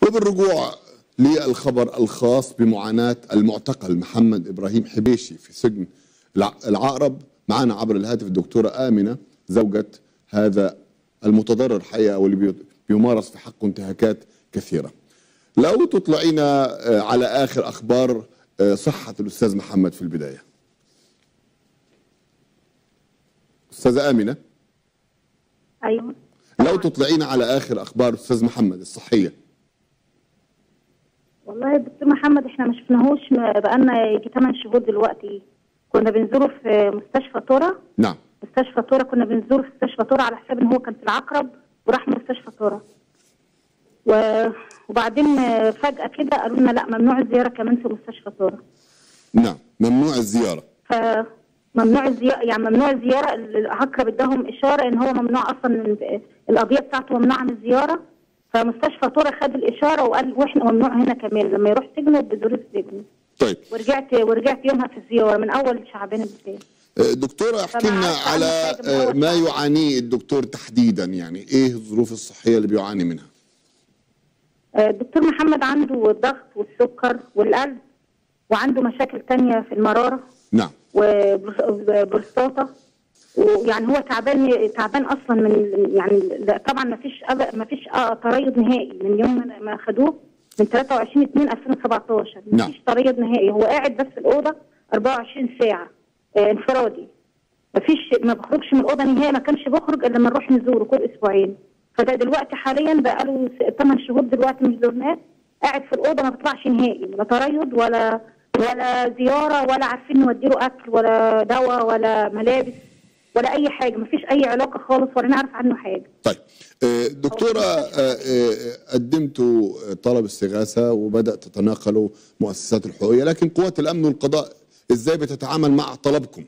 وبالرجوع للخبر الخاص بمعاناة المعتقل محمد إبراهيم حبيشي في سجن الع- العقرب معنا عبر الهاتف الدكتورة آمنة زوجة هذا المتضرر حقيقة واللي بي- بيمارس في حقه انتهاكات كثيرة لو تطلعينا آه، على آخر أخبار آه، صحة الأستاذ محمد في البداية أستاذة آمنة ايوه لو تطلعينا على آخر أخبار أستاذ محمد الصحية والله يا دكتور محمد احنا ما شفناهوش ما بقالنا يجي 8 شهور دلوقتي كنا بنزوره في مستشفى تورا نعم مستشفى تورا كنا بنزوره في مستشفى تورا على حساب ان هو كان في العقرب وراح مستشفى تورا و... وبعدين آه، فجأة كده قالوا لنا لا ممنوع الزيارة كمان في مستشفى تورا نعم ممنوع الزيارة فممنوع الزيارة يعني ممنوع الزيارة العقرب اداهم إشارة إن هو ممنوع أصلا ال- القضية بتاعته ممنوعة من الزيارة فمستشفى تورا خد الإشارة وقال واحنا ممنوع هنا كمان لما يروح سجنه بظروف السجن طيب ورجعت ورجعت يومها في الزيارة من أول شعبان اللي فات آه، دكتورة احكي فما لنا عارفة على عنه حاجة من آه، أول ما شهر. يعانيه الدكتور تحديدا يعني ايه الظروف الصحية اللي بيعاني منها آه، الدكتور محمد عنده الضغط والسكر والقلب وعنده مشاكل تانية في المرارة نعم وبروستاتا ويعني هو تعبان تعبان اصلا من يعني لا، طبعا ما فيش ما فيش تريض نهائي من يوم ما- ما خدوه من 23 2 2017 ما نعم. فيش تريض نهائي هو قاعد بس في الاوضه 24 ساعه آه، انفرادي ما فيش ما بخرجش من الاوضه نهائي ما كانش بيخرج الا لما نروح نزوره كل اسبوعين فده دلوقتي حاليا بقى له 8 شهور دلوقتي مش زرناه قاعد في الاوضه ما بيطلعش نهائي لا تريض ولا ولا زياره ولا عارفين نودي له اكل ولا دواء ولا ملابس ولا اي حاجه ما فيش اي علاقه خالص ولا نعرف عنه حاجه طيب آه، دكتورة آه، آه، قدمتوا طلب استغاثة وبدأت تتناقلوا مؤسسات الحقوقية لكن قوات الأمن والقضاء ازاي بتتعامل مع طلبكم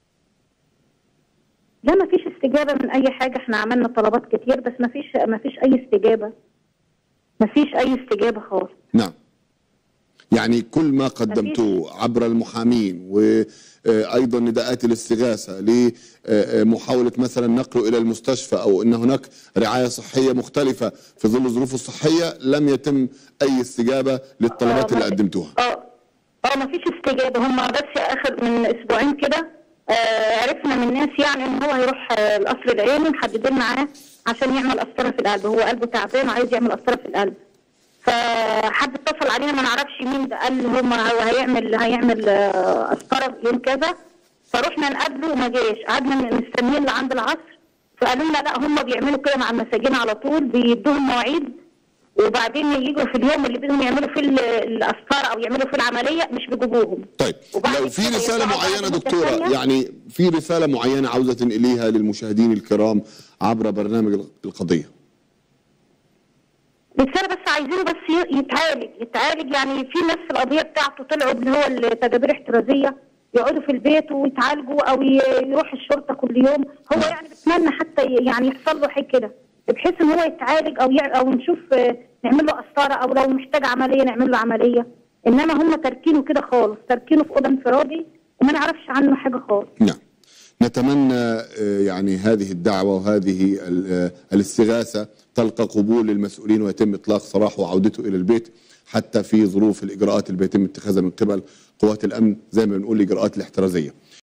لا ما فيش استجابه من اي حاجه احنا عملنا طلبات كتير بس ما فيش ما فيش اي استجابه ما فيش اي استجابه خالص نعم يعني كل ما قدمتوه عبر المحامين وايضا نداءات الاستغاثه لمحاوله مثلا نقله الى المستشفى او ان هناك رعايه صحيه مختلفه في ظل ظروفه الصحيه لم يتم اي استجابه للطلبات آه، اللي ما- قدمتوها اه اه ما فيش استجابه هم بس اخر من اسبوعين كده آه عرفنا من ناس يعني ان هو هيروح آه القصر العيني محددين معاه عشان يعمل قسطره في القلب هو قلبه تعبان وعايز يعمل قسطره في القلب فحد اتصل علينا ما نعرفش مين ده قال هم هو هيعمل هيعمل آه، قسطره يوم كذا فروحنا نقابله وما جاش قعدنا مستنيين لعند العصر فقالوا لنا لا هم بيعملوا كده مع المساجين على طول بيدوهم مواعيد وبعدين يجوا في اليوم اللي بدهم يعملوا فيه ال- القسطره او يعملوا فيه العمليه مش بيجيبوهم طيب وبعد لو في كده رساله يطلعوا معينه بعد مدة دكتوره تانية. يعني في رساله معينه عاوزه تنقليها للمشاهدين الكرام عبر برنامج القضيه رسالة بس عايزينه بس ي- يتعالج يتعالج يعني في ناس في القضية بتاعته طلعوا ان هو التدابير احترازية يقعدوا في البيت ويتعالجوا او ي- يروح الشرطة كل يوم هو يعني بتمنى حتى ي- يعني يحصل له حاجة كده بحيث ان هو يتعالج او يع... او نشوف آه، نعمل له قسطرة او لو محتاج عملية نعمل له عملية انما هم تاركينه كده خالص تاركينه في اوضه انفرادي وما نعرفش عنه حاجة خالص نعم نتمنى آه، يعني هذه الدعوة وهذه ال- آه، الاستغاثة تلقى قبول للمسؤولين ويتم إطلاق سراحه وعودته إلى البيت حتى في ظروف الإجراءات اللي بيتم اتخاذها من قبل قوات الأمن زي ما بنقول الإجراءات الاحترازية